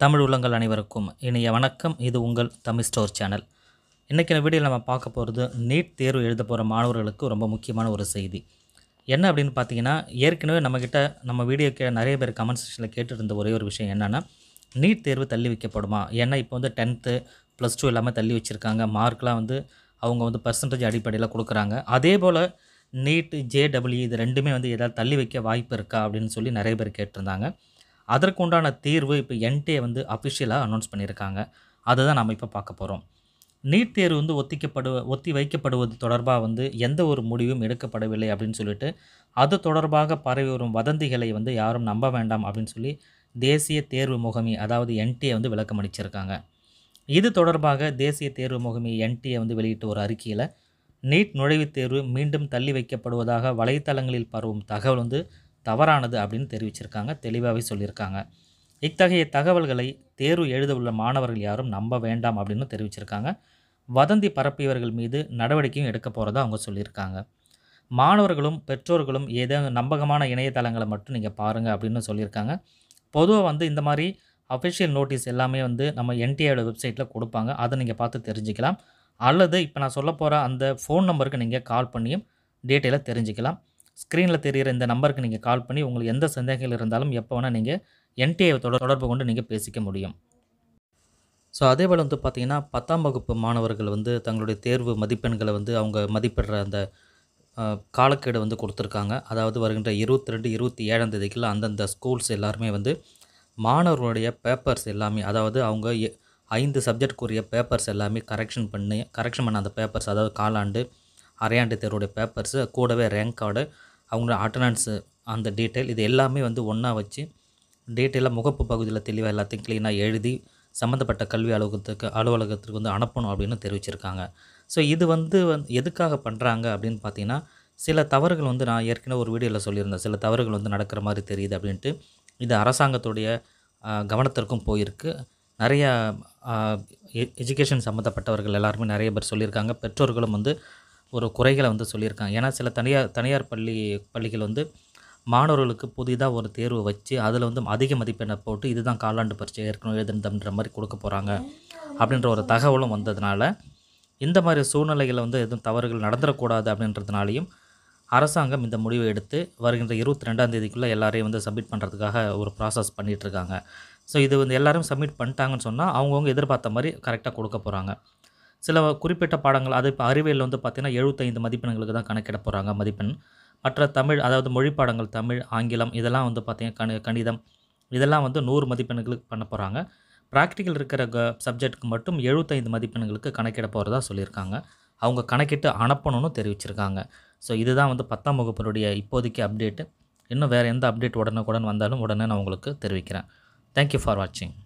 தமிழ் உள்ளங்கள் அனைவருக்கும் இனிய வணக்கம் இது உங்கள் தமிழ் ஸ்டோர் சேனல் இன்றைக்கி வீடியோவில் நம்ம பார்க்க போகிறது நீட் தேர்வு எழுத போகிற மாணவர்களுக்கு ரொம்ப முக்கியமான ஒரு செய்தி என்ன அப்படின்னு பார்த்தீங்கன்னா ஏற்கனவே நம்மக்கிட்ட நம்ம வீடியோக்கு நிறைய பேர் கமெண்ட் செக்ஷனில் கேட்டுட்டு இருந்த ஒரே ஒரு விஷயம் என்னென்னா நீட் தேர்வு தள்ளி வைக்கப்படுமா ஏன்னா இப்போ வந்து டென்த்து ப்ளஸ் டூ எல்லாமே தள்ளி வச்சுருக்காங்க மார்க்லாம் வந்து அவங்க வந்து பர்சன்டேஜ் அடிப்படையில் கொடுக்குறாங்க அதே போல் நீட்டு ஜேடபிள்யூ இது ரெண்டுமே வந்து ஏதாவது தள்ளி வைக்க வாய்ப்பு இருக்கா அப்படின்னு சொல்லி நிறைய பேர் கேட்டிருந்தாங்க அதற்குண்டான தீர்வு இப்போ என்டிஏ வந்து அஃபிஷியலாக அனௌன்ஸ் பண்ணியிருக்காங்க அதை தான் நம்ம இப்போ பார்க்க போகிறோம் நீட் தேர்வு வந்து ஒத்திக்கப்படு ஒத்தி வைக்கப்படுவது தொடர்பாக வந்து எந்த ஒரு முடிவும் எடுக்கப்படவில்லை அப்படின்னு சொல்லிட்டு அது தொடர்பாக பரவி வரும் வதந்திகளை வந்து யாரும் நம்ப வேண்டாம் அப்படின்னு சொல்லி தேசிய தேர்வு முகமை அதாவது என்டிஏ வந்து விளக்கம் அளிச்சிருக்காங்க இது தொடர்பாக தேசிய தேர்வு முகமை என்டிஏ வந்து வெளியிட்ட ஒரு அறிக்கையில் நீட் நுழைவுத் தேர்வு மீண்டும் தள்ளி வைக்கப்படுவதாக வலைத்தளங்களில் பரவும் தகவல் வந்து தவறானது அப்படின்னு தெரிவிச்சிருக்காங்க தெளிவாகவே சொல்லியிருக்காங்க இத்தகைய தகவல்களை தேர்வு எழுத உள்ள மாணவர்கள் யாரும் நம்ப வேண்டாம் அப்படின்னு தெரிவிச்சிருக்காங்க வதந்தி பரப்பியவர்கள் மீது நடவடிக்கையும் எடுக்க போகிறதா அவங்க சொல்லியிருக்காங்க மாணவர்களும் பெற்றோர்களும் ஏதேனும் நம்பகமான இணையதளங்களை மட்டும் நீங்கள் பாருங்கள் அப்படின்னு சொல்லியிருக்காங்க பொதுவாக வந்து இந்த மாதிரி அஃபிஷியல் நோட்டீஸ் எல்லாமே வந்து நம்ம என்டிஏட வெப்சைட்டில் கொடுப்பாங்க அதை நீங்கள் பார்த்து தெரிஞ்சுக்கலாம் அல்லது இப்போ நான் சொல்ல போகிற அந்த ஃபோன் நம்பருக்கு நீங்கள் கால் பண்ணியும் டீட்டெயிலாக தெரிஞ்சுக்கலாம் ஸ்க்ரீனில் தெரிகிற இந்த நம்பருக்கு நீங்கள் கால் பண்ணி உங்களுக்கு எந்த சந்தேகங்கள் இருந்தாலும் எப்போ வேணால் நீங்கள் என்டிஏ தொடர் தொடர்பு கொண்டு நீங்கள் பேசிக்க முடியும் ஸோ அதே போல் வந்து பார்த்திங்கன்னா பத்தாம் வகுப்பு மாணவர்கள் வந்து தங்களுடைய தேர்வு மதிப்பெண்களை வந்து அவங்க மதிப்பிடுற அந்த அஹ், காலக்கெடு வந்து கொடுத்துருக்காங்க அதாவது வருகின்ற இருபத்தி ரெண்டு இருபத்தி ஏழாம் தேதிக்குள்ள அந்தந்த ஸ்கூல்ஸ் எல்லாருமே வந்து மாணவர்களுடைய பேப்பர்ஸ் எல்லாமே அதாவது அவங்க எ- ஐந்து சப்ஜெக்ட்க்குரிய பேப்பர்ஸ் எல்லாமே கரெக்ஷன் பண்ணி கரெக்ஷன் பண்ண அந்த பேப்பர்ஸ் அதாவது காலாண்டு அரையாண்டு தேர்வுடைய பேப்பர்ஸு கூடவே ரேங்க் கார்டு அவங்களோட அட்டண்டன்ஸு அந்த டீட்டெயில் இது எல்லாமே வந்து ஒன்றா வச்சு டீட்டெயிலாக முகப்பு பகுதியில் தெளிவாக எல்லாத்தையும் க்ளீனாக எழுதி சம்மந்தப்பட்ட கல்வி அலுவலகத்துக்கு அலுவலகத்திற்கு வந்து அனுப்பணும் அப்படின்னு தெரிவிச்சிருக்காங்க ஸோ இது வந்து வந்து எதுக்காக பண்ணுறாங்க அப்படின்னு பார்த்தீங்கன்னா சில தவறுகள் வந்து நான் ஏற்கனவே ஒரு வீடியோவில் சொல்லியிருந்தேன் சில தவறுகள் வந்து நடக்கிற மாதிரி தெரியுது அப்படின்ட்டு இது அரசாங்கத்துடைய ஆஹ், கவனத்திற்கும் போயிருக்கு நிறைய எஜுகேஷன் சம்மந்தப்பட்டவர்கள் எல்லாருமே நிறைய பேர் சொல்லியிருக்காங்க பெற்றோர்களும் வந்து ஒரு குறைகளை வந்து சொல்லியிருக்காங்க ஏன்னா சில தனியார் தனியார் பள்ளி பள்ளிகள் வந்து மாணவர்களுக்கு புதிதாக ஒரு தேர்வு வச்சு அதில் வந்து அதிக மதிப்பெண்ணை போட்டு இதுதான் காலாண்டு பரீட்சை ஏற்கனவே எழுதுனதுன்ற மாதிரி கொடுக்க போகிறாங்க அப்படின்ற ஒரு தகவலும் வந்ததுனால இந்த மாதிரி சூழ்நிலைகளில் வந்து எதுவும் தவறுகள் நடந்துடக்கூடாது அப்படின்றதுனாலையும் அரசாங்கம் இந்த முடிவை எடுத்து வருகின்ற இருபத்தி ரெண்டாம் தேதிக்குள்ளே எல்லாரையும் வந்து சப்மிட் பண்ணுறதுக்காக ஒரு ப்ராசஸ் பண்ணிகிட்ருக்காங்க ஸோ இது வந்து எல்லாரும் சப்மிட் பண்ணிட்டாங்கன்னு சொன்னால் அவங்கவுங்க எதிர்பார்த்த மாதிரி கரெக்டாக கொடுக்க போகிறாங்க சில குறிப்பிட்ட பாடங்கள் அது இப்போ அறிவியல் வந்து பார்த்திங்கன்னா எழுபத்தைந்து மதிப்பெண்களுக்கு தான் கணக்கிட போகிறாங்க மதிப்பெண் மற்ற தமிழ் அதாவது மொழி பாடங்கள் தமிழ் ஆங்கிலம் இதெல்லாம் வந்து பார்த்திங்கன்னா கணி கணிதம் இதெல்லாம் வந்து நூறு மதிப்பெண்களுக்கு பண்ண போகிறாங்க ப்ராக்டிக்கல் இருக்கிற க சப்ஜெக்ட்டுக்கு மட்டும் எழுபத்தைந்து மதிப்பெண்களுக்கு கணக்கிட போகிறதா சொல்லியிருக்காங்க அவங்க கணக்கிட்டு அனுப்பணும்னு தெரிவிச்சிருக்காங்க ஸோ இதுதான் வந்து பத்தாம் வகுப்பினுடைய இப்போதைக்கு அப்டேட்டு இன்னும் வேறு எந்த அப்டேட் உடனுக்குடன் வந்தாலும் உடனே நான் உங்களுக்கு தெரிவிக்கிறேன் தேங்க்யூ ஃபார் வாட்சிங்